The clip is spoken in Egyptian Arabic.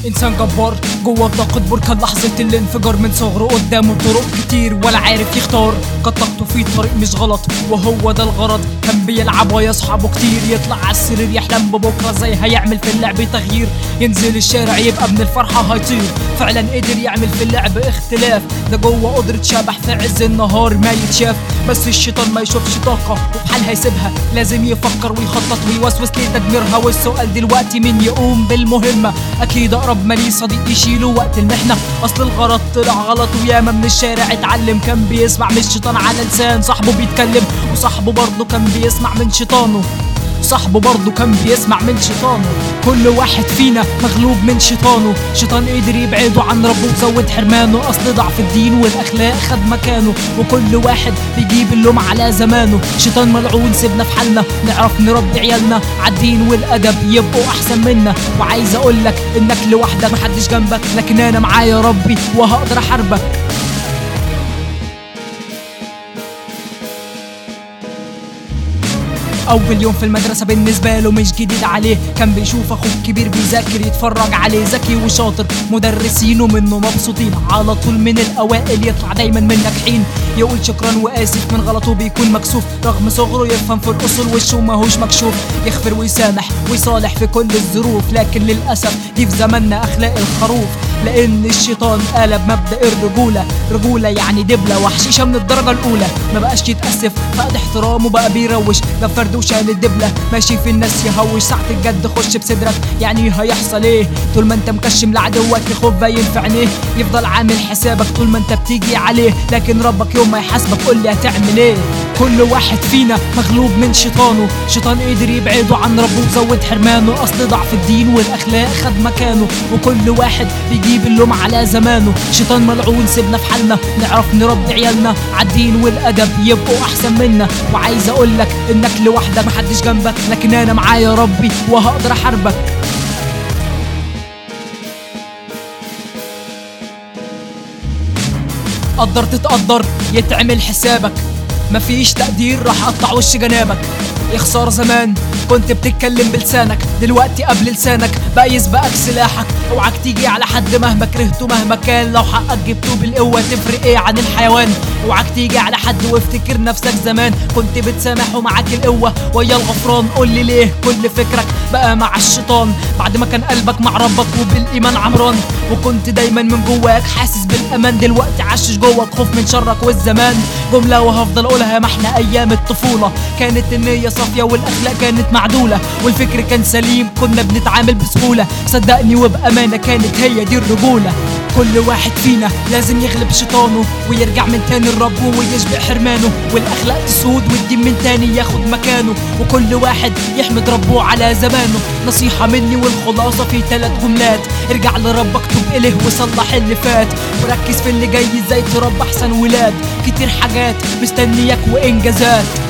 انسان جبار جوه بطاقة بركة لحظة الانفجار من صغره قدامه طرق كتير ولا عارف يختار قد طاقته في طريق مش غلط وهو ده الغرض كان بيلعب ويصحابه كتير يطلع على السرير يحلم ببكره زي هيعمل في اللعب تغيير ينزل الشارع يبقى من الفرحة هيطير فعلا قدر يعمل في اللعب اختلاف ده جوه قدرة شبح في عز النهار ما يتشاف بس الشيطان ما يشوفش طاقة وبحال هيسيبها لازم يفكر ويخطط ويوسوس لتدميرها والسؤال دلوقتي مين يقوم بالمهمة أكيد أقرب ما ليه صديق يشيله وقت المحنة أصل الغلط طلع غلط وياما من الشارع اتعلم كان بيسمع من الشيطان على لسان صاحبه بيتكلم وصاحبه برضه كان بيسمع من شيطانه صاحبه برضه كان بيسمع من شيطانه كل واحد فينا مغلوب من شيطانه شيطان قدر يبعده عن ربه وزود حرمانه اصل ضعف الدين والاخلاق خد مكانه وكل واحد بيجيب اللوم على زمانه شيطان ملعون سيبنا في حالنا نعرف نربي عيالنا عالدين والادب يبقوا احسن منا وعايز اقولك انك لوحدك محدش جنبك لكن انا معايا ربي وهقدر احاربك اول يوم في المدرسه بالنسبه له مش جديد عليه كان بيشوف اخوه الكبير بيذاكر يتفرج عليه ذكي وشاطر مدرسينه منه مبسوطين على طول من الاوائل يطلع دايما من ناجحين يقول شكرا واسف من غلطه بيكون مكسوف رغم صغره يفهم في الاصول وشه ماهوش مكشوف يغفر ويسامح ويصالح في كل الظروف لكن للاسف دي في زماننا اخلاق الخروف لان الشيطان قلب مبدا الرجوله رجوله يعني دبله وحشيشه من الدرجه الاولى ما بقاش يتاسف فقد احترامه بقى بيروش ده فرد وشال الدبله ماشي في الناس يهوش ساعه الجد خش بصدرك يعني هيحصل ايه طول ما انت مكشم لعدوك الخوف باين في عينيه يفضل عامل حسابك طول ما انت بتيجي عليه لكن ربك يوم ما يحاسبك قول لي هتعمل ايه كل واحد فينا مغلوب من شيطانه شيطان قدر يبعده عن ربه وزود حرمانه اصل ضعف الدين والاخلاق خد مكانه وكل واحد بيجيب اللوم على زمانه شيطان ملعون سيبنا في حالنا نعرف نربي عيالنا عالدين والادب يبقوا احسن منا وعايز اقولك انك لوحدك محدش جنبك لكن انا معايا ربي وهقدر احاربك قدر تتقدر يتعمل حسابك مفيش تقدير راح اقطع وش جنابك يا خسارة زمان كنت بتتكلم بلسانك دلوقتي قبل لسانك بقى يسبقك سلاحك اوعك تيجي على حد مهما كرهته مهما كان لو حقك جبته بالقوة تفرق ايه عن الحيوان اوعك تيجي على حد وافتكر نفسك زمان كنت بتسامح ومعاك القوة ويا الغفران قول لي ليه كل فكرك بقى مع الشيطان بعد ما كان قلبك مع ربك وبالايمان عمران وكنت دايما من جواك حاسس بالامان دلوقتي عشش جواك خوف من شرك والزمان جملة وهفضل اقولها ما احنا ايام الطفولة كانت النية صافية والاخلاق كانت معدولة والفكر كان سليم كنا بنتعامل بسهولة صدقني وبامانة كانت هي دي الرجولة كل واحد فينا لازم يغلب شيطانه ويرجع من تاني لربه ويشبع حرمانه والاخلاق تسود والدين من تاني ياخد مكانه وكل واحد يحمد ربه على زمانه نصيحة مني والخلاصة في ثلاث جملات ارجع لربك توب اليه وصلح اللي فات وركز في اللي جاي ازاي تربى احسن ولاد كتير حاجات مستنياك وانجازات